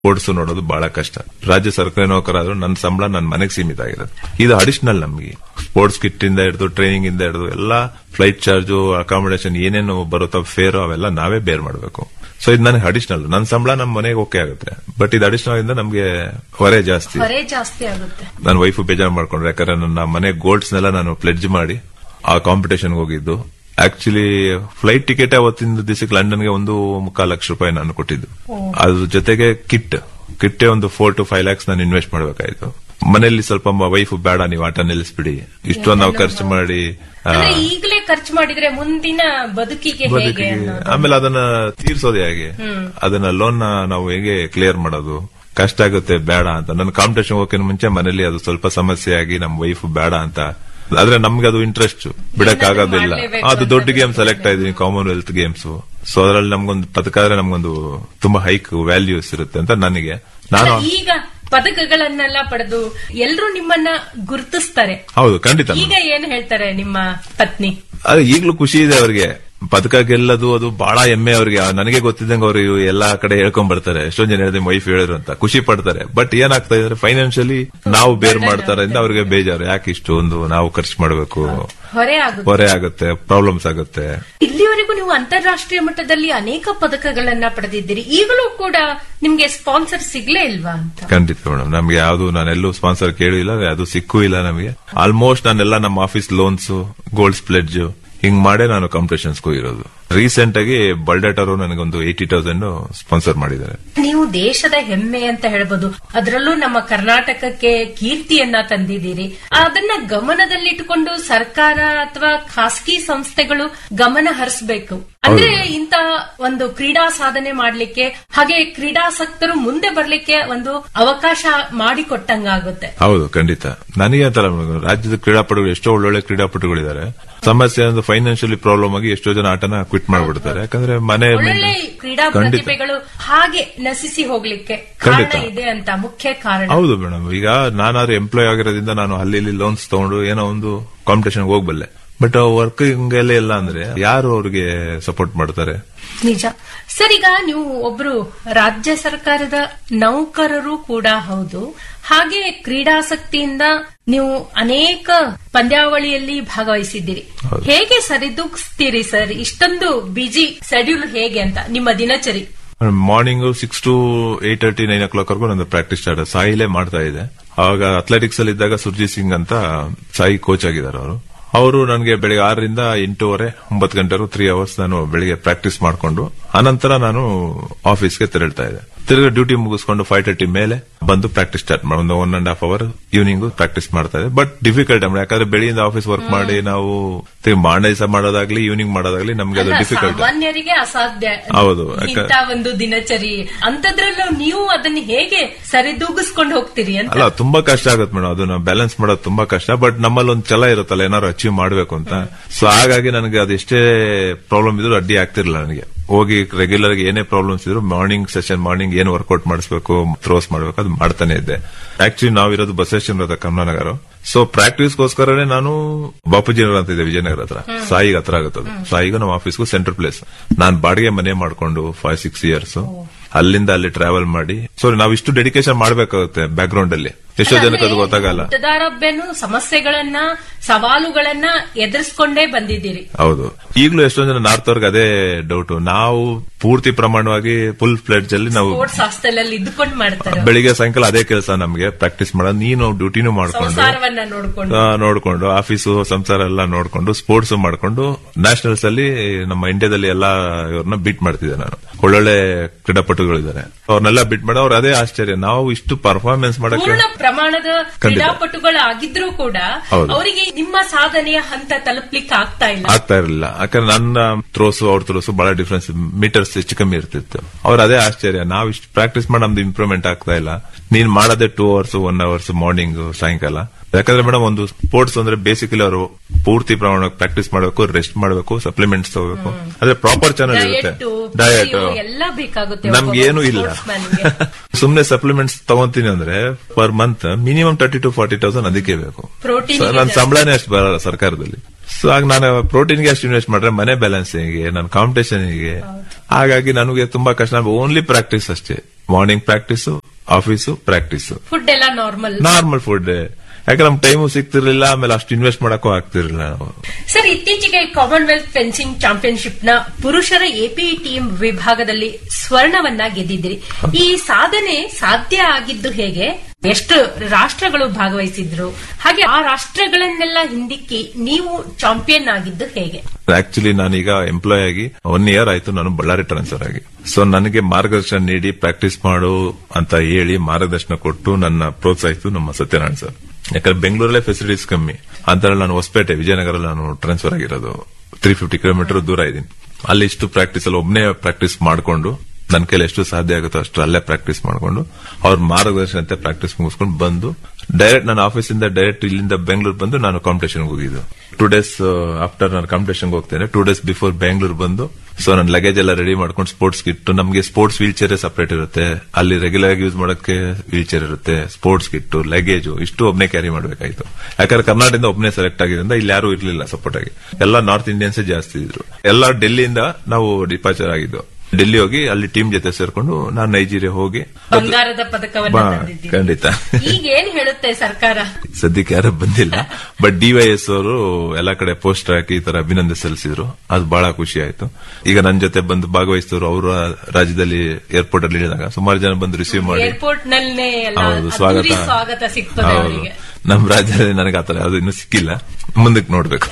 Sports ನೋಡೋದು ಬಹಳ ಕಷ್ಟ ರಾಜ್ಯ ಸರ್ಕಾರಿ ನೌಕರಾದ್ರೂ ನನ್ನ ಸಂಬಳ ನನ್ನ ಮನೆಗೆ ಸೀಮಿತ ಆಗಿರೋದು ಇದು ಅಡಿಷನಲ್ ನಮಗೆ ಸ್ಪೋರ್ಟ್ಸ್ ಕಿಟ್ ಇಂದ ಹಿಡಿದು ಟ್ರೈನಿಂಗ್ ಇಂದ ಹಿಡಿದು ಎಲ್ಲ ಫ್ಲೈಟ್ ಚಾರ್ಜು ಅಕಾಮಿಡೇಷನ್ ಏನೇನು ಬರುತ್ತೋ ಫೇರ್ ಅವೆಲ್ಲ ನಾವೇ ಬೇರ್ ಮಾಡಬೇಕು ಸೊ ಇದು ನನಗೆ ಅಡಿಷನಲ್ ನನ್ನ ಸಂಬಳ ನಮ್ಮ ಮನೆಗೆ ಓಕೆ ಆಗುತ್ತೆ ಬಟ್ ಇದು ಅಡಿಷನಲ್ ಇಂದ ನಮಗೆ ಹೊರೆ ಜಾಸ್ತಿ ಹೊರೆ ಜಾಸ್ತಿ ಆಗುತ್ತೆ ನನ್ನ ವೈಫ್ ಬೇಜಾರು ಮಾಡ್ಕೊಂಡ್ರೆ ಯಾಕಂದ್ರೆ ನನ್ನ ಮನೆ ಗೋಲ್ಡ್ಸ್ ನೆಲ್ಲ ನಾನು ಪ್ಲೆಡ್ಜ್ ಮಾಡಿ ಆ ಕಾಂಪಿಟೇಷನ್ ಹೋಗಿದ್ದು ಆಕ್ಚುಲಿ ಫ್ಲೈಟ್ ಟಿಕೆಟ್ ಅವತ್ತಿನ ದಿವಸಕ್ಕೆ ಲಂಡನ್ಗೆ ಒಂದು ಮುಕ್ಕಾಲು ಲಕ್ಷ ರೂಪಾಯಿ ನಾನು ಕೊಟ್ಟಿದ್ದು ಅದ್ರ ಜೊತೆಗೆ ಕಿಟ್ ಕಿಟ್ಟೆ ಒಂದು ಫೋರ್ ಟು ಫೈವ್ ಲ್ಯಾಕ್ಸ್ ನಾನು ಇನ್ವೆಸ್ಟ್ ಮಾಡಬೇಕಾಯ್ತು ಮನೆಯಲ್ಲಿ ಸ್ವಲ್ಪ ವೈಫ್ ಬೇಡ ನೀವು ಆಟ ನಿಲ್ಲಿಸ್ಬಿಡಿ ಇಷ್ಟೊಂದು ನಾವು ಖರ್ಚು ಮಾಡಿ ಆ, ಅಂದ್ರೆ ಈಗಲೇ ಖರ್ಚು ಮಾಡಿದ್ರೆ ಮುಂದಿನ ಬದುಕಿಗೆ ಹೇಗೆ ಬದುಕಿಗೆ ಅನ್ನೋದು ಆಮೇಲೆ ಅದನ್ನ ತೀರ್ಸೋದು ಹೇಗೆ ಅದನ್ನ ಲೋನ್ ನಾವು ಹೇಗೆ ಕ್ಲಿಯರ್ ಮಾಡೋದು ಕಷ್ಟ ಆಗುತ್ತೆ ಬೇಡ ಅಂತ ನನ್ನ ಕಾಂಪಿಟೇಷನ್ ಹೋಗೋಕೆ ಮುಂಚೆ ಮನೇಲಿ ಅದು ಸ್ವಲ್ಪ ಸಮಸ್ಯೆ ಆಗಿ ನಮ್ ವೈಫ್ ಬೇಡ ಅಂತ ಆದ್ರೆ ನಮ್ಗೆ ಅದು ಇಂಟ್ರೆಸ್ಟ್ ಬಿಡಕ್ ಆಗೋದಿಲ್ಲ ಮಾಡ್ಲೇಬೇಕು ಅದು ದೊಡ್ಡ ಗೇಮ್ ಸೆಲೆಕ್ಟ್ ಆಗಿದೀನಿ ಕಾಮನ್ವೆಲ್ತ್ ಗೇಮ್ಸ್ ಸೊ ಅದ್ರಲ್ಲಿ ನಮ್ಗೊಂದು ಪದಕ ಆದ್ರೆ ನಮ್ಗೊಂದು ತುಂಬಾ ಹೈಕ್ ವ್ಯಾಲ್ಯೂಸ್ ಇರುತ್ತೆ ಅಂತ ನನಗೆ ನಾನು ಅಲ್ಲ, ಈಗ ಪದಕಗಳನ್ನೆಲ್ಲ ಪಡೆದು ಎಲ್ಲರೂ ನಿಮ್ಮನ್ನ ಗುರುತಿಸ್ತಾರೆ ಹೌದು ಖಂಡಿತ ಈಗ ಏನ್ ಹೇಳ್ತಾರೆ ನಿಮ್ಮ ಪತ್ನಿ ಅದೇ ಈಗ್ಲೂ ಖುಷಿ ಇದೆ ಅವ್ರಿಗೆ ಪದಕ ಗೆಲ್ಲದು ಅದು ಬಹಳ ಹೆಮ್ಮೆ ಅವ್ರಿಗೆ ನನಗೆ ಗೊತ್ತಿದ್ದಂಗೆ ಅವರು ಎಲ್ಲಾ ಕಡೆ ಹೇಳ್ಕೊಂಡ್ ಬರ್ತಾರೆ ಎಷ್ಟೊಂದ್ ಜನ ಹೇಳಿದ್ರೆ ವೈಫ್ ಹೇಳಿದ್ರು ಅಂತ ಖುಷಿ ಪಡ್ತಾರೆ ಬಟ್ ಏನಾಗ್ತಾ ಇದ್ರೆ ಫೈನಾನ್ಷಿಯಲಿ ನಾವು ಬೇರ್ ಮಾಡ್ತಾರಿಂದ ಅವ್ರಿಗೆ ಬೇಜಾರು ಯಾಕೆ ಇಷ್ಟು ಒಂದು ನಾವು ಖರ್ಚು ಮಾಡಬೇಕು ಹೊರೆ ಆಗುತ್ತೆ ಹೊರೆ ಆಗುತ್ತೆ ಪ್ರಾಬ್ಲಮ್ಸ್ ಆಗುತ್ತೆ ಇಲ್ಲಿವರೆಗೂ ನೀವು ಅಂತಾರಾಷ್ಟ್ರೀಯ ಮಟ್ಟದಲ್ಲಿ ಅನೇಕ ಪದಕಗಳನ್ನ ಪಡೆದಿದ್ದೀರಿ ಈಗಲೂ ಕೂಡ ನಿಮ್ಗೆ ಸ್ಪಾನ್ಸರ್ ಸಿಗ್ಲೇ ಇಲ್ವಾ ಅಂತ ಖಂಡಿತ ಮೇಡಮ್ ನಮ್ಗೆ ಯಾವ್ದು ನಾನೆಲ್ಲೂ ಸ್ಪಾನ್ಸರ್ ಕೇಳಿಲ್ಲ ಅದು ಸಿಕ್ಕೂ ಇಲ್ಲ ನಮಗೆ ಆಲ್ಮೋಸ್ಟ್ ನಾನೆಲ್ಲ ನಮ್ಮ ಆಫೀಸ್ ಲೋನ್ಸ್ ಗೋಲ್ಡ್ ಪ್ಲೆಡ್ಜ್ ಹಿಂಗ್ ಮಾಡೇ ನಾನು ಕಾಂಪಿಟೇಷನ್ಸ್ಗೂ ಇರೋದು ರೀಸೆಂಟ್ ಆಗಿ ಬಲ್ಡೇಟ್ ಅವರು ನನಗೊಂದು ಏಯ್ಟಿ ತೌಸಂಡ್ ಸ್ಪಾನ್ಸರ್ ಮಾಡಿದ್ದಾರೆ ನೀವು ದೇಶದ ಹೆಮ್ಮೆ ಅಂತ ಹೇಳ್ಬೋದು ಅದರಲ್ಲೂ ನಮ್ಮ ಕರ್ನಾಟಕಕ್ಕೆ ಕೀರ್ತಿಯನ್ನ ತಂದಿದ್ದೀರಿ ಅದನ್ನ ಗಮನದಲ್ಲಿಟ್ಟುಕೊಂಡು ಸರ್ಕಾರ ಅಥವಾ ಖಾಸಗಿ ಸಂಸ್ಥೆಗಳು ಗಮನ ಹರಿಸಬೇಕು ಅಂದ್ರೆ ಇಂತ ಒಂದು ಕ್ರೀಡಾ ಸಾಧನೆ ಮಾಡ್ಲಿಕ್ಕೆ ಹಾಗೆ ಕ್ರೀಡಾಸಕ್ತರು ಮುಂದೆ ಬರ್ಲಿಕ್ಕೆ ಒಂದು ಅವಕಾಶ ಮಾಡಿಕೊಟ್ಟಂಗಾಗುತ್ತೆ ಹೌದು ಖಂಡಿತ ನನಗೆ ಅಂತರ ರಾಜ್ಯದ ಕ್ರೀಡಾಪಟುಗಳು ಎಷ್ಟೋ ಒಳ್ಳೊಳ್ಳೆ ಕ್ರೀಡಾಪಟುಗಳಿದ್ದಾರೆ ಸಮಸ್ಯೆ ಅಂದ್ರೆ ಫೈನಾನ್ಷಿಯಲಿ ಪ್ರಾಬ್ಲಮ್ ಆಗಿ ಎಷ್ಟೋ ಜನ ಆಟನ ಕ್ವಿಟ್ ಮಾಡ್ಬಿಡ್ತಾರೆ ಯಾಕಂದ್ರೆ ಮನೆ ಒಳ್ಳೊಳ್ಳೆ ಕ್ರೀಡಾ ಖಂಡಿತ. ಪ್ರತಿಭೆಗಳು ಹಾಗೆ ನಶಿಸಿ ಹೋಗ್ಲಿಕ್ಕೆ ಕಾರಣ ಖಂಡಿತ. ಇದೆ ಅಂತ ಮುಖ್ಯ ಕಾರಣ ಹೌದು ಮೇಡಮ್ ಈಗ ನಾನಾದ್ರೂ ಎಂಪ್ಲಾಯ್ ಆಗಿರೋದ್ರಿಂದ ನಾನು ಅಲ್ಲಿ ಇಲ್ಲಿ ಲೋನ್ಸ್ ತಗೊಂಡು ಏನೋ ಒಂದು ಕಾಂಪಿಟೇಷನ್ ಹೋಗ್ಬಲ್ಲೆ ಬಟ್ ವರ್ಕಿಂಗ್ ಎಲ್ಲ ಇಲ್ಲ ಅಂದ್ರೆ ಯಾರು ಅವ್ರಿಗೆ ಸಪೋರ್ಟ್ ಮಾಡ್ತಾರೆ ನಿಜ ಸರ್ ಈಗ ನೀವು ಒಬ್ರು ರಾಜ್ಯ ಸರ್ಕಾರದ ನೌಕರರು ಕೂಡ ಹೌದು ಹಾಗೆ ಕ್ರೀಡಾಸಕ್ತಿಯಿಂದ ನೀವು ಅನೇಕ ಪಂದ್ಯಾವಳಿಯಲ್ಲಿ ಭಾಗವಹಿಸಿದ್ದೀರಿ ಹೇಗೆ ಸರಿದೂಗಿಸ್ತೀರಿ ಸರ್ ಇಷ್ಟೊಂದು ಬಿಜಿ ಶೆಡ್ಯೂಲ್ ಹೇಗೆ ಅಂತ ನಿಮ್ಮ ದಿನಚರಿ morning six to eight thirty nine o'clock ವರೆಗೂ ನಂದು ಪ್ರಾಕ್ಟೀಸ್ ಸ್ಟಾರ್ಟ್ ಸಾಯಿಲೇ ಮಾಡ್ತಾ ಇದೆ ಆವಾಗ ಅಥ್ಲೆಟಿಕ್ಸ್ ಅಲ್ಲಿ ಇದ್ದಾಗ ಸುರ್ಜಿತ್ ಸಿಂಗ್ ಅಂತ ಸಾಯಿ ಕೋಚ್ ಆಗಿದ್ದಾರೆ ಅವರು ಅವರು ನನಗೆ ಬೆಳಿಗ್ಗೆ ಆರರಿಂದ ಎಂಟೂವರೆ ಒಂಬತ್ತು ಗಂಟೆವರೆಗೂ ತ್ರೀ ಅವರ್ಸ್ ನಾನು ಬೆಳಿಗ್ಗೆ ಪ್ರಾಕ್ಟೀಸ್ ಮಾಡಿಕೊಂಡು ಅನಂತರ ನಾನು ಆಫೀಸ್ಗೆ ತೆರಳ್ತಾ ಇದ್ದೆ ತಿರ್ಗಾ ಡ್ಯೂಟಿ ಮುಗಿಸ್ಕೊಂಡು ಫೈವ್ ತರ್ಟಿ ಮೇಲೆ ಬಂದು ಪ್ರಾಕ್ಟೀಸ್ ಸ್ಟಾರ್ಟ್ ಮಾಡಿ ಒಂದು one and half hour evening practice ಮಾಡ್ತಾ ಇದೆ ಬಟ್ ಡಿಫಿಕಲ್ಟ್ ಅಂದ್ರೆ ಯಾಕಂದ್ರೆ ಬೆಳಿಗ್ಗೆ ಆಫೀಸ್ ವರ್ಕ್ ಮಾಡಿ ನಾವು ಮಾಡ ದಿವಸ ಮಾಡೋದಾಗ್ಲಿ ಈವ್ನಿಂಗ್ ಮಾಡೋದಾಗ್ಲಿ ನಮ್ಗೆ ಅದು ಡಿಫಿಕಲ್ಟ್ ಸಾಮಾನ್ಯರಿಗೆ ಅಸಾಧ್ಯ ಹೌದು, ಯಾಕ- ಇಂಥ ಒಂದು ದಿನಚರಿ ಅಂತದ್ರಲ್ಲೂ ನೀವು ಅದನ್ನ ಹೇಗೆ ಸರಿದೂಗಿಸ್ಕೊಂಡು ಹೋಗ್ತೀರಿ ಅಂತ ಅಲ್ಲ ತುಂಬಾ ಕಷ್ಟ ಆಗುತ್ತೆ ಮೇಡಮ್ ಅದನ್ನ ಬ್ಯಾಲೆನ್ಸ್ ಮಾಡೋದು ತುಂಬಾ ಕಷ್ಟ ಬಟ್ ನಮ್ಮಲ್ಲಿ ಒಂದು ಛಲ ಇರುತ್ತಲ್ಲ ಏನಾದ್ರು ಅಚೀವ್ ಮಾಡಬೇಕು ಅಂತ ಸೊ ಹಾಗಾಗಿ ನನಗೆ ಅದೆಷ್ಟೇ ಪ್ರಾಬ್ಲಮ್ ಇದ್ರು ಅಡ್ಡಿ ಆಗ್ತಿರ್ಲಿಲ್ಲ ನನಗೆ ಹೋಗಿ ರೆಗ್ಯುಲರ್ ಆಗಿ ಏನೇ ಪ್ರಾಬ್ಲಮ್ಸ್ ಇದ್ರು ಮಾರ್ನಿಂಗ್ ಸೆಷನ್ ಮಾರ್ನಿಂಗ್ ಏನು ವರ್ಕೌಟ್ ಮಾಡಿಸ್ಬೇಕು ಥ್ರೋಸ್ ಮಾಡ್ಬೇಕು ಅದು ಮಾಡ್ತಾನೆ ಇದ್ದೆ ಆಕ್ಚುಲಿ ನಾವಿರೋದು ಬಸವೇಶ್ವರ ಹತ್ರ ಕಮಲಾನಗರ ಸೊ ಪ್ರಾಕ್ಟೀಸ್ಗೋಸ್ಕರನೇ ನಾನು ಬಾಪೂಜಿ ನಗರ ಅಂತ ಇದೆ ವಿಜಯನಗರ ಹತ್ರ ಸಾಯಿಗೆ ಹತ್ರ ಆಗುತ್ತದು ಸಾಯಿಗೂ ನಮ್ಮ ಆಫೀಸ್ಗೂ ಸೆಂಟ್ರಲ್ ಪ್ಲೇಸ್ ನಾನು ಬಾಡಿಗೆ ಮನೆ ಮಾಡ್ಕೊಂಡು ಫೈವ್ ಸಿಕ್ಸ್ ಇಯರ್ಸ್ ಅಲ್ಲಿಂದ ಅಲ್ಲಿ ಟ್ರಾವೆಲ್ ಮಾಡಿ ಸೊ ನಾವು ಇಷ್ಟು ಡೆಡಿಕೇಶನ್ ಮಾಡ್ಬೇಕಾಗುತ್ತೆ ಬ್ಯಾಕ್ ಗ್ರೌಂಡ್ ಅಲ್ಲಿ ಎಷ್ಟೋ ಜನಕ್ಕೆ ಅದು ಗೊತ್ತಾಗಲ್ಲ ಮತದಾರೊಬ್ಬನು ಸಮಸ್ಯೆಗಳನ್ನ ಸವಾಲುಗಳನ್ನ ಎದುರಿಸ್ಕೊಂಡೇ ಬಂದಿದ್ದೀರಿ ಹೌದು ಈಗಲೂ ಎಷ್ಟೊಂದು ಜನ ನಾರ್ತ್ ಅವ್ರಿಗೆ ಅದೇ ಡೌಟ್ ನಾವು ಪೂರ್ತಿ ಪ್ರಮಾಣವಾಗಿ ಫುಲ್ ಫ್ಲೆಡ್ಜ್ ಅಲ್ಲಿ ನಾವು ಸ್ಪೋರ್ಟ್ಸ್ ಹಾಸ್ಟೆಲ್ ಅಲ್ಲಿ ಇದ್ದುಕೊಂಡು ಮಾಡ್ತಾರೆ ಬೆಳಿಗ್ಗೆ ಸಾಯಂಕಾಲ ಅದೇ ಕೆಲಸ ನಮ್ಗೆ ಪ್ರಾಕ್ಟೀಸ್ ಮಾಡೋದು ನೀನು ಡ್ಯೂಟಿನೂ ಮಾಡ್ಕೊಂಡು ಸಂಸಾರವನ್ನ ನೋಡ್ಕೊಂಡು ಆ, ನೋಡ್ಕೊಂಡು ಆಫೀಸು ಸಂಸಾರ ಎಲ್ಲ ನೋಡ್ಕೊಂಡು ಸ್ಪೋರ್ಟ್ಸ್ ಮಾಡ್ಕೊಂಡು ನ್ಯಾಷನಲ್ಸ್ ಅಲ್ಲಿ ನಮ್ಮ ಇಂಡಿಯಾದಲ್ಲಿ ಎಲ್ಲಾ ಇವ್ರನ್ನ ಬೀಟ್ ಮಾಡ್ತಿದ್ದೆ ನಾನು ಒಳ್ಳೊಳ್ಳೆ ಕ್ರೀಡಾಪಟುಗಳಿದ್ದಾರೆ ಅವ್ರನ್ನೆಲ್ಲ ಬೀಟ್ ಮಾಡಿ ಅವ್ರು ಅದೇ ಆಶ್ಚರ್ಯ ನಾವು ಇಷ್ಟು ಪರ್ಫಾರ್ಮೆನ್ಸ್ ಮಾಡಕ್ಕೆ ಪೂರ್ಣ ಪ್ರಮಾಣದ ಕ್ರೀಡಾಪಟುಗಳಾಗಿದ್ರೂ ಕೂಡ ಹೌದು. ಅವರಿಗೆ ನಿಮ್ಮ ಸಾಧನೆಯ ಹಂತ ತಲುಪ್ಲಿಕ್ಕೆ ಆಗ್ತಾ ಇಲ್ಲ ಆಗ್ತಾ ಇರಲಿಲ್ಲ ಯಾಕಂದ್ರೆ ನನ್ನ ಥ್ರೋಸು ಅವ್ರ ಥ್ರೋಸು ಬಹಳ ಡಿಫ್ರೆನ್ಸ್ ಮೀಟರ್ಸ್ ಹೆಚ್ಚು ಕಮ್ಮಿ ಇರ್ತಿತ್ತು ಅವ್ರ ಅದೇ ಆಶ್ಚರ್ಯ ನಾವು ಇಷ್ಟು ಪ್ರಾಕ್ಟೀಸ್ ಮಾಡಿ ನಮ್ದು ಇಂಪ್ರೂವ್ಮೆಂಟ್ ಆಗ್ತಾ ಇಲ್ಲ ನೀನ್ ಮಾಡೋದೇ two hours one hours morning ಸಾಯಂಕಾಲ ಯಾಕಂದ್ರೆ ಮೇಡಮ್ ಒಂದು ಸ್ಪೋರ್ಟ್ಸ್ ಅಂದ್ರೆ ಬೇಸಿಕಲಿ ಅವರು ಪೂರ್ತಿ ಪ್ರಮಾಣ ಪ್ರಾಕ್ಟೀಸ್ ಮಾಡಬೇಕು ರೆಸ್ಟ್ ಮಾಡಬೇಕು ಸಪ್ಲಿಮೆಂಟ್ಸ್ ತಗೋಬೇಕು ಅಂದ್ರೆ ಪ್ರಾಪರ್ ಚಾನಲ್ ಇರುತ್ತೆ ಡಯಟ್ ಡಯಟ್ ಎಲ್ಲ ಬೇಕಾಗುತ್ತೆ ನಮ್ಗೆ ಏನು ಇಲ್ಲ ಸುಮ್ನೆ ಸಪ್ಲಿಮೆಂಟ್ಸ್ ತಗೊಂತೀನಿ ಅಂದ್ರೆ per month minimum thirty to forty thousand ಅದಕ್ಕೆ ಬೇಕು Protein So, ಗೆ ನನ್ನ ಜಾಸ್ತಿ. ಸಂಬಳನೇ ಅಷ್ಟು ಬರಲ್ಲ ಸರ್ಕಾರದಲ್ಲಿ ಸೊ ಆಗ ನಾನು ಪ್ರೋಟೀನ್ಗೆ ಅಷ್ಟು ಇನ್ವೆಸ್ಟ್ ಮಾಡ್ರೆ ಮನೆ ಬ್ಯಾಲೆನ್ಸಿಂಗ್ಗೆ ನನ್ನ ಕಾಂಪಿಟೇಷನ್ಗೆ ಹಾಗಾಗಿ ನನಗೆ ತುಂಬಾ ಕಷ್ಟ ಓನ್ಲಿ ಪ್ರಾಕ್ಟೀಸ್ ಅಷ್ಟೇ morning practice office practice food ಎಲ್ಲ ನಾರ್ಮಲ್ ನಾರ್ಮಲ್ ಫುಡ್ ಯಾಕಂದ್ರೆ ನಮ್ ಟೈಮು ಸಿಗ್ತಿರ್ಲಿಲ್ಲ ಆಮೇಲೆ ಅಷ್ಟು ಇನ್ವೆಸ್ಟ್ ಮಾಡಕ್ಕೂ ಆಗ್ತಿರ್ಲಿಲ್ಲ ನಾವು ಸರ್ ಇತ್ತೀಚೆಗೆ ಕಾಮನ್ವೆಲ್ತ್ ಫೆನ್ಸಿಂಗ್ ಚಾಂಪಿಯನ್ಶಿಪ್ ನ ಪುರುಷರ ಎಪಿ ಟೀಮ್ ವಿಭಾಗದಲ್ಲಿ ಸ್ವರ್ಣವನ್ನ ಗೆದ್ದಿದ್ರಿ ಈ ಸಾಧನೆ ಸಾಧ್ಯ ಆಗಿದ್ದು ಹೇಗೆ ಎಷ್ಟು ರಾಷ್ಟ್ರಗಳು ಭಾಗವಹಿಸಿದ್ರು ಹಾಗೆ ಆ ರಾಷ್ಟ್ರಗಳನ್ನೆಲ್ಲ ಹಿಂದಿಕ್ಕಿ ನೀವು ಚಾಂಪಿಯನ್ ಆಗಿದ್ದು ಹೇಗೆ ಆಕ್ಚುಲಿ ನಾನೀಗ ಎಂಪ್ಲಾಯ್ ಆಗಿ ಒನ್ ಇಯರ್ ಆಯ್ತು ನಾನು ಬಳ್ಳಾರಿ ಟ್ರಾನ್ಸ್ಫರ್ ಆಗಿ ಸೊ ನನಗೆ ಮಾರ್ಗದರ್ಶನ ನೀಡಿ ಪ್ರಾಕ್ಟೀಸ್ ಮಾಡು ಅಂತ ಹೇಳಿ ಮಾರ್ಗದರ್ಶನ ಕೊಟ್ಟು ನನ್ನ ಪ್ರೋತ್ಸಾಹಿಸಿತು ನಮ್ಮ ಸತ್ಯನಾರಾಯಣ ಸರ್ ಯಾಕಂದ್ರೆ ಬೆಂಗಳೂರಲ್ಲೇ ಫೆಸಿಲಿಟೀಸ್ ಕಮ್ಮಿ ಅಂತ ನಾನು ಹೊಸಪೇಟೆ ವಿಜಯನಗರ ನಾನು ಟ್ರಾನ್ಸ್ಫರ್ ಆಗಿರೋದು ತ್ರೀ ಫಿಫ್ಟಿ ಕಿಲೋಮೀಟರ್ ದೂರ ಇದ್ದೀನಿ ಅಲ್ಲಿ ಇಷ್ಟು ಪ್ರಾಕ್ಟೀಸ್ ಅಲ್ಲಿ ಒಬ್ಬನೇ ಪ್ರಾಕ್ಟೀಸ್ ಮಾಡಿಕೊಂಡು ನನ್ನ ಕೈಲಿ ಎಷ್ಟು ಸಾಧ್ಯ ಆಗುತ್ತೋ ಅಷ್ಟು ಅಲ್ಲೇ ಪ್ರಾಕ್ಟೀಸ್ ಮಾಡಿಕೊಂಡು ಅವ್ರ ಮಾರ್ಗದರ್ಶನತೆ ಪ್ರಾಕ್ಟೀಸ್ ಮುಗಿಸ್ಕೊಂಡು ಬಂದು ಡೈರೆಕ್ಟ್ ನನ್ನ ಆಫೀಸಿಂದ ಡೈರೆಕ್ಟ್ ಇಲ್ಲಿಂದ ಬೆಂಗಳೂರು ಬಂದು ನಾನು ಕಾಂಪಿಟೇಷನ್ ಹೋಗಿದ್ದು ಟೂ ಡೇಸ್ ಆಫ್ಟರ್ ನಾನು ಕಾಂಪಿಟೇಷನ್ ಹೋಗ್ತೇನೆ ಟೂ ಡೇಸ್ ಬಿಫೋರ್ ಬೆಂಗಳೂರು ಬಂದು ಸೊ ನನ್ನ ಲಗೇಜ್ ಎಲ್ಲ ರೆಡಿ ಮಾಡ್ಕೊಂಡು ಸ್ಪೋರ್ಟ್ಸ್ ಕಿಟ್ ನಮಗೆ ಸ್ಪೋರ್ಟ್ಸ್ ವೀಲ್ ಚೇರ್ ಸಪರೇಟ್ ಇರುತ್ತೆ ಅಲ್ಲಿ ರೆಗ್ಯುಲರ್ ಆಗಿ ಯೂಸ್ ಮಾಡೋಕ್ಕೆ ವೀಲ್ ಚೇರ್ ಇರುತ್ತೆ ಸ್ಪೋರ್ಟ್ಸ್ ಕಿಟ್ ಲಗೇಜ್ ಇಷ್ಟು ಒಬ್ಬನೇ ಕ್ಯಾರಿ ಮಾಡಬೇಕಾಯ್ತು ಯಾಕಂದ್ರೆ ಕರ್ನಾಟಕದಿಂದ ಒಬ್ಬನೇ ಸೆಲೆಕ್ಟ್ ಆಗಿದ್ರಿಂದ ಇಲ್ಲಿ ಯಾರು ಇರ್ಲಿಲ್ಲ ಸಪೋರ್ಟ್ ಆಗಿ ಎಲ್ಲ ನಾರ್ತ್ ಇಂಡಿಯನ್ಸ್ ಜಾಸ್ತಿ ಇದ್ರು ಎಲ್ಲ ಡೆಲ್ಲಿಯಿಂದ ನಾವು ಡಿಪಾರ್ಚರ್ ಆಗಿದ್ದು ಡೆಲ್ಲಿ ಹೋಗಿ ಅಲ್ಲಿ ಟೀಮ್ ಜೊತೆ ಸೇರ್ಕೊಂಡು ನಾನು ನೈಜೀರಿಯಾ ಹೋಗಿ ಬಂಗಾರದ ಪದಕವನ್ನ ಬಾ, ತಂದಿದ್ದೀರಿ ಖಂಡಿತ ಈಗ ಏನ್ ಹೇಳುತ್ತೆ ಸರ್ಕಾರ ಸದ್ಯಕ್ಕೆ ಯಾರು ಬಂದಿಲ್ಲ ಬಟ್ ಡಿವೈಎಸ್ ಅವರು ಎಲ್ಲ ಕಡೆ ಪೋಸ್ಟರ್ ಹಾಕಿ ಈ ತರ ಅಭಿನಂದನೆ ಸಲ್ಲಿಸಿದ್ರು ಅದು ಬಹಳ ಖುಷಿ ಆಯ್ತು ಈಗ ನನ್ನ ಜೊತೆ ಬಂದು ಭಾಗವಹಿಸಿದ್ರು ಅವರ ರಾಜ್ಯದಲ್ಲಿ ಏರ್ಪೋರ್ಟ್ ಅಲ್ಲಿ ಇಳಿದಾಗ ಸುಮಾರು ಜನ ಬಂದು ರಿಸೀವ್ ಮಾಡಿ ಏರ್ಪೋರ್ಟ್ ನಲ್ಲೇ ಎಲ್ಲ ಹೌದು ಸ್ವಾಗತ ಅದ್ದೂರಿ ಸ್ವಾಗತ ಸಿಗ್ತದೆ ಹೌದು ಅವರಿಗೆ ನಮ್ಮ ರಾಜ್ಯದಲ್ಲಿ ನನಗೆ ಆತರ ಯಾವ್ದು ಇನ್ನೂ ಸಿಕ್ಕಿಲ್ಲ ಮುಂದಕ್ಕೆ ನೋಡ್ಬೇಕು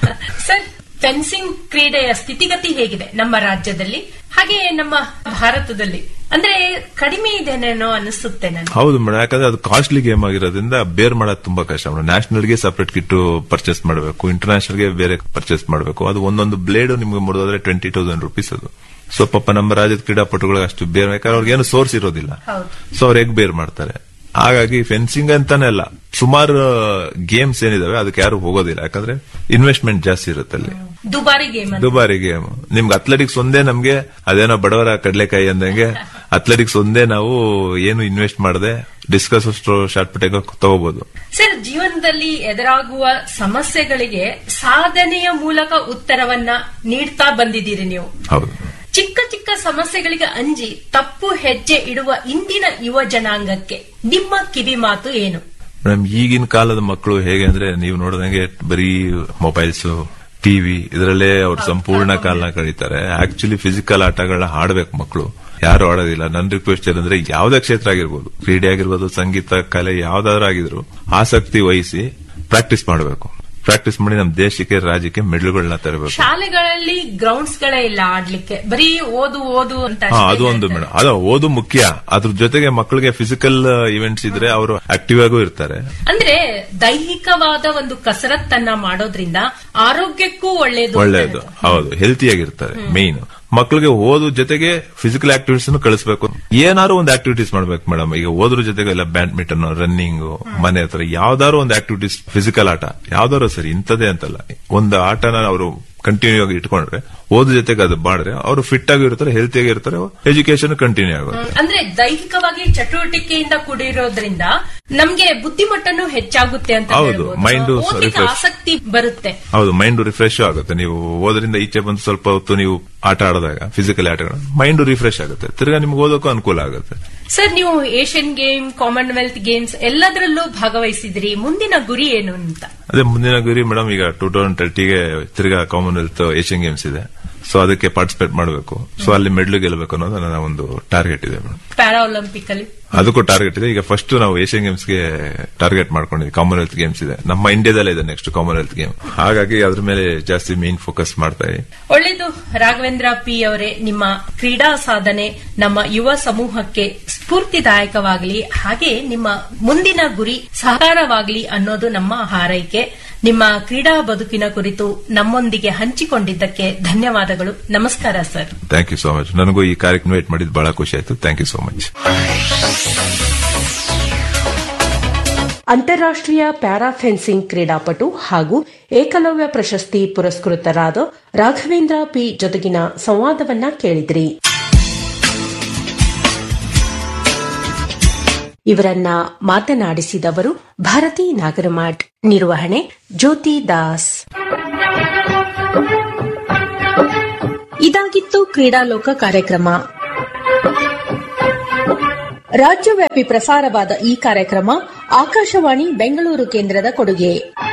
ಸರ್ ಫೆನ್ಸಿಂಗ್ ಕ್ರೀಡೆಯ ಸ್ಥಿತಿಗತಿ ಹೇಗಿದೆ ನಮ್ಮ ರಾಜ್ಯದಲ್ಲಿ ಹಾಗೆ ನಮ್ಮ ಭಾರತದಲ್ಲಿ ಅಂದ್ರೆ ಕಡಿಮೆ ಇದೆನೇನೋ ಅನಿಸುತ್ತೆ ನನಗೆ ಹೌದು ಮೇಡಮ್ ಯಾಕಂದ್ರೆ ಅದು ಕಾಸ್ಟ್ಲಿ ಗೇಮ್ ಆಗಿರೋದ್ರಿಂದ ಬೇರ್ ಮಾಡೋದು ತುಂಬಾ ಕಷ್ಟ ಮೇಡಮ್ ನ್ಯಾಷನಲ್ಗೆ ಸಪರೇಟ್ ಕಿಟ್ ಪರ್ಚೇಸ್ ಮಾಡಬೇಕು ಇಂಟರ್ನ್ಯಾಷನಲ್ಗೆ ಬೇರೆ ಪರ್ಚೇಸ್ ಮಾಡಬೇಕು ಅದು ಒಂದೊಂದು ಬ್ಲೇಡ್ ನಿಮ್ಗೆ ಮುರಿದೋದ್ರೆ ಟ್ವೆಂಟಿ ತೌಸಂಡ್ ರುಪೀಸ್ ಅದು ಸೊ ಪಾಪ ನಮ್ಮ ರಾಜ್ಯದ ಕ್ರೀಡಾಪಟುಗಳಿಗೆ ಅಷ್ಟು ಬೇರೆ ಯಾಕಂದ್ರೆ ಅವ್ರಿಗೆ ಏನು ಸೋರ್ಸ್ ಇರೋದಿಲ್ಲ ಹೌದು. ಸೊ ಅವ್ರು ಹೇಗ್ ಬೇರ್ ಮಾಡ್ತಾರೆ ಹಾಗಾಗಿ ಫೆನ್ಸಿಂಗ್ ಅಂತಾನೆ ಅಲ್ಲ ಸುಮಾರು ಗೇಮ್ಸ್ ಏನಿದಾವೆ ಅದಕ್ಕೆ ಯಾರು ಹೋಗೋದಿಲ್ಲ ಯಾಕಂದ್ರೆ ಇನ್ವೆಸ್ಟ್ಮೆಂಟ್ ಜಾಸ್ತಿ ಇರುತ್ತೆ ಅಲ್ಲಿ ದುಬಾರಿ ಗೇಮ್ ಅಂತ ದುಬಾರಿ ಗೇಮ್ ನಿಮ್ಗೆ ಅಥ್ಲೆಟಿಕ್ಸ್ ಒಂದೇ ನಮ್ಗೆ ಅದೇನೋ ಬಡವರ ಕಡ್ಲೆಕಾಯಿ ಅಂದಂಗೆ ಅಥ್ಲೆಟಿಕ್ಸ್ ಒಂದೇ ನಾವು ಏನು ಇನ್ವೆಸ್ಟ್ ಮಾಡದೆ ಡಿಸ್ಕಸ್ ಅಷ್ಟು ಶಾರ್ಟ್ ಪುಟ್ ತಗೋಬಹುದು ಸರ್ ಜೀವನದಲ್ಲಿ ಎದುರಾಗುವ ಸಮಸ್ಯೆಗಳಿಗೆ ಸಾಧನೆಯ ಮೂಲಕ ಉತ್ತರವನ್ನ ನೀಡ್ತಾ ಬಂದಿದ್ದೀರಿ ನೀವು ಹೌದು ಚಿಕ್ಕ ಚಿಕ್ಕ ಸಮಸ್ಯೆಗಳಿಗೆ ಅಂಜಿ ತಪ್ಪು ಹೆಜ್ಜೆ ಇಡುವ ಇಂದಿನ ಯುವ ಜನಾಂಗಕ್ಕೆ ನಿಮ್ಮ ಕಿವಿ ಮಾತು ಏನು ಮೇಡಮ್ ಈಗಿನ ಕಾಲದ ಮಕ್ಕಳು ಹೇಗೆ ಅಂದ್ರೆ ನೀವು ನೋಡಿದಂಗೆ ಬರೀ ಮೊಬೈಲ್ಸ್ ಟಿವಿ ಇದರಲ್ಲೇ ಅವ್ರು ಸಂಪೂರ್ಣ ಕಾಲನ ಕಳೀತಾರೆ ಆಕ್ಚುಲಿ ಫಿಸಿಕಲ್ ಆಟಗಳನ್ನ ಆಡ್ಬೇಕು ಮಕ್ಕಳು ಯಾರು ಆಡೋದಿಲ್ಲ ನನ್ನ ರಿಕ್ವೆಸ್ಟ್ ಏನಂದ್ರೆ ಯಾವ್ದೇ ಕ್ಷೇತ್ರ ಆಗಿರ್ಬೋದು ಕ್ರೀಡೆ ಆಗಿರ್ಬೋದು ಸಂಗೀತ ಕಲೆ ಯಾವ್ದಾದ್ರು ಆಗಿದ್ರು ಆಸಕ್ತಿ ವಹಿಸಿ ಪ್ರಾಕ್ಟೀಸ್ ಮಾಡಬೇಕು ಪ್ರಾಕ್ಟೀಸ್ ಮಾಡಿ ನಮ್ಮ ದೇಶಕ್ಕೆ ರಾಜ್ಯಕ್ಕೆ ಮೆಡಲ್ಗಳನ್ನ ತರಬೇಕು ಶಾಲೆಗಳಲ್ಲಿ ಗ್ರೌಂಡ್ಸ್ ಗಳೇ ಇಲ್ಲ ಆಡ್ಲಿಕ್ಕೆ ಬರೀ ಓದು ಓದು ಅಂತ ಹಾ ಅಷ್ಟೇ ಅದು ಒಂದು ಹೇಳ್ತಾರೆ. ಮೇಡಮ್ ಅದು ಓದು ಮುಖ್ಯ ಅದ್ರ ಜೊತೆಗೆ ಮಕ್ಕಳಿಗೆ ಫಿಸಿಕಲ್ ಇವೆಂಟ್ಸ್ ಇದ್ರೆ ಅವರು ಆಕ್ಟಿವ್ ಆಗೂ ಇರ್ತಾರೆ ಅಂದ್ರೆ ದೈಹಿಕವಾದ ಒಂದು ಕಸರತ್ತನ್ನ ಮಾಡೋದ್ರಿಂದ ಆರೋಗ್ಯಕ್ಕೂ ಒಳ್ಳೇದು ಅಂತ ಒಳ್ಳೇದು ಹೇಳ್ತಾರೆ. ಹೌದು ಹೆಲ್ತಿ ಆಗಿರ್ತಾರೆ ಮೇನ್ ಮಕ್ಕಳಿಗೆ ಓದು ಜೊತೆಗೆ ಫಿಸಿಕಲ್ ಆಕ್ಟಿವಿಟೀಸ್ ಕಳಿಸ್ಬೇಕು ಏನಾದ್ರು ಒಂದು ಆಕ್ಟಿವಿಟೀಸ್ ಮಾಡ್ಬೇಕು ಮೇಡಮ್ ಈಗ ಓದ್ರ ಜೊತೆಗೆ ಎಲ್ಲ ಬ್ಯಾಡ್ಮಿಂಟನ್ ರನ್ನಿಂಗ್ ಮನೆ ಹತ್ರ ಯಾವ್ದಾದ್ರು ಒಂದು ಆಕ್ಟಿವಿಟೀಸ್ ಫಿಸಿಕಲ್ ಆಟ ಯಾವ್ದಾದ್ರು ಸರಿ ಇಂಥದೇ ಅಂತಲ್ಲ ಒಂದು ಆಟನ ಅವರು ಕಂಟಿನ್ಯೂ ಆಗಿ ಇಟ್ಕೊಂಡ್ರೆ ಓದ್ರ ಜೊತೆಗೆ ಅದು ಮಾಡಿದ್ರೆ ಅವರು ಫಿಟ್ ಆಗಿ ಇರ್ತಾರೆ ಹೆಲ್ತಿ ಆಗಿ ಇರ್ತಾರೆ ಎಜುಕೇಶನ್ ಕಂಟಿನ್ಯೂ ಆಗುತ್ತೆ ಅಂದ್ರೆ ದೈಹಿಕವಾಗಿ ಚಟುವಟಿಕೆಯಿಂದ ಕೂಡಿರೋದ್ರಿಂದ ನಮ್ಗೆ ಬುದ್ಧಿಮಟ್ಟನು ಹೆಚ್ಚಾಗುತ್ತೆ ಅಂತ ಹೌದು, ಹೇಳ್ಬೋದು. mind ಓದ್ಲಿಕ್ಕೆ refresh. ಆಸಕ್ತಿ ಬರುತ್ತೆ ಹೌದು ಮೈಂಡ್ ರಿಫ್ರೆಶ್ ಆಗುತ್ತೆ ನೀವು ಓದರಿಂದ ಈಚೆ ಬಂದು ಸ್ವಲ್ಪ ಹೊತ್ತು ನೀವು ಆಟ ಆಡಿದಾಗ ಫಿಸಿಕಲ್ ಆಟಗಳು ಮೈಂಡ್ ರಿಫ್ರೆಶ್ ಆಗುತ್ತೆ ತಿರ್ಗಾ ನಿಮ್ಗೆ ಓದೋಕ್ಕೂ ಅನುಕೂಲ ಆಗುತ್ತೆ ಸರ್ ನೀವು ಏಷ್ಯನ್ ಗೇಮ್ ಕಾಮನ್ವೆಲ್ತ್ ಗೇಮ್ಸ್ ಎಲ್ಲದರಲ್ಲೂ ಭಾಗವಹಿಸಿದ್ರಿ ಮುಂದಿನ ಗುರಿ ಏನು ಅಂತ ಅದೇ ಮುಂದಿನ ಗುರಿ ಮೇಡಮ್ ಈಗ ಟೂ ತೌಸಂಡ್ ತರ್ಟಿಗೆ ತಿರ್ಗಾ ಕಾಮನ್ವೆಲ್ತ್ ಏಷ್ಯನ್ ಗೇಮ್ಸ್ ಇದೆ ಸೊ ಅದಕ್ಕೆ ಪಾರ್ಟಿಸಿಪೇಟ್ ಮಾಡಬೇಕು ಸೊ ಅಲ್ಲಿ ಮೆಡ್ಲ್ ಗೆಲ್ಲಬೇಕು ಅನ್ನೋದು ನನ್ನ ಒಂದು ಟಾರ್ಗೆಟ್ ಇದೆ ಮೇಡಮ್ ಪ್ಯಾರಾ ಒಲಿಂಪಿಕ್ ಅಲ್ಲಿ ಅದಕ್ಕೂ ಟಾರ್ಗೆಟ್ ಇದೆ ಈಗ ಫಸ್ಟ್ ನಾವು ಏಷ್ಯನ್ ಗೇಮ್ಸ್ ಗೆ ಟಾರ್ಗೆಟ್ ಮಾಡ್ಕೊಂಡಿದ್ವಿ ಕಾಮನ್ವೆಲ್ತ್ ಗೇಮ್ಸ್ ಇದೆ ನಮ್ಮ ಇಂಡಿಯಾದಲ್ಲೇ ಇದೆ ನೆಕ್ಸ್ಟ್ ಕಾಮನ್ವೆಲ್ತ್ ಗೇಮ್ ಹಾಗಾಗಿ ಅದ್ರ ಮೇಲೆ ಜಾಸ್ತಿ ಮೇನ್ ಫೋಕಸ್ ಮಾಡ್ತಾ ಇದೀವಿ ಒಳ್ಳೆಯದು ರಾಘವೇಂದ್ರ ಪಿ ಅವರೇ ನಿಮ್ಮ ಕ್ರೀಡಾ ಸಾಧನೆ ನಮ್ಮ ಯುವ ಸಮೂಹಕ್ಕೆ ಸ್ಫೂರ್ತಿದಾಯಕವಾಗಲಿ ಹಾಗೆ ನಿಮ್ಮ ಮುಂದಿನ ಗುರಿ ಸಹಕಾರವಾಗಲಿ ಅನ್ನೋದು ನಮ್ಮ ಹಾರೈಕೆ ನಿಮ್ಮ ಕ್ರೀಡಾ ಬದುಕಿನ ಕುರಿತು ನಮ್ಮೊಂದಿಗೆ ಹಂಚಿಕೊಂಡಿದ್ದಕ್ಕೆ ಧನ್ಯವಾದಗಳು ನಮಸ್ಕಾರ sir thank you so much ನನಗೂ ಈ ಕಾರ್ಯಕ್ರಮ ವೇಟ್ ಮಾಡಿದ್ದು ಬಹಳ ಖುಷಿ ಆಯ್ತು ಥ್ಯಾಂಕ್ ಯು ಸೋ ಮಚ್ ಅಂತಾರಾಷ್ಟೀಯ ಪ್ಯಾರಾ ಫೆನ್ಸಿಂಗ್ ಕ್ರೀಡಾಪಟು ಹಾಗೂ ಏಕಲವ್ಯ ಪ್ರಶಸ್ತಿ ಪುರಸ್ಕೃತರಾದ ರಾಘವೇಂದ್ರ ಪಿ ಜೊತೆಗಿನ ಸಂವಾದವನ್ನ ಕೇಳಿದ್ರಿ ಇವರನ್ನ ಮಾತನಾಡಿಸಿದವರು ಭಾರತಿ ನಾಗರಮಠ್ ನಿರ್ವಹಣೆ ಜ್ಯೋತಿ ದಾಸ್ ಇದಾಗಿತ್ತು ಕ್ರೀಡಾಲೋಕ ಕಾರ್ಯಕ್ರಮ ರಾಜ್ಯವ್ಯಾಪಿ ಪ್ರಸಾರವಾದ ಈ ಕಾರ್ಯಕ್ರಮ ಆಕಾಶವಾಣಿ ಬೆಂಗಳೂರು ಕೇಂದ್ರದ ಕೊಡುಗೆ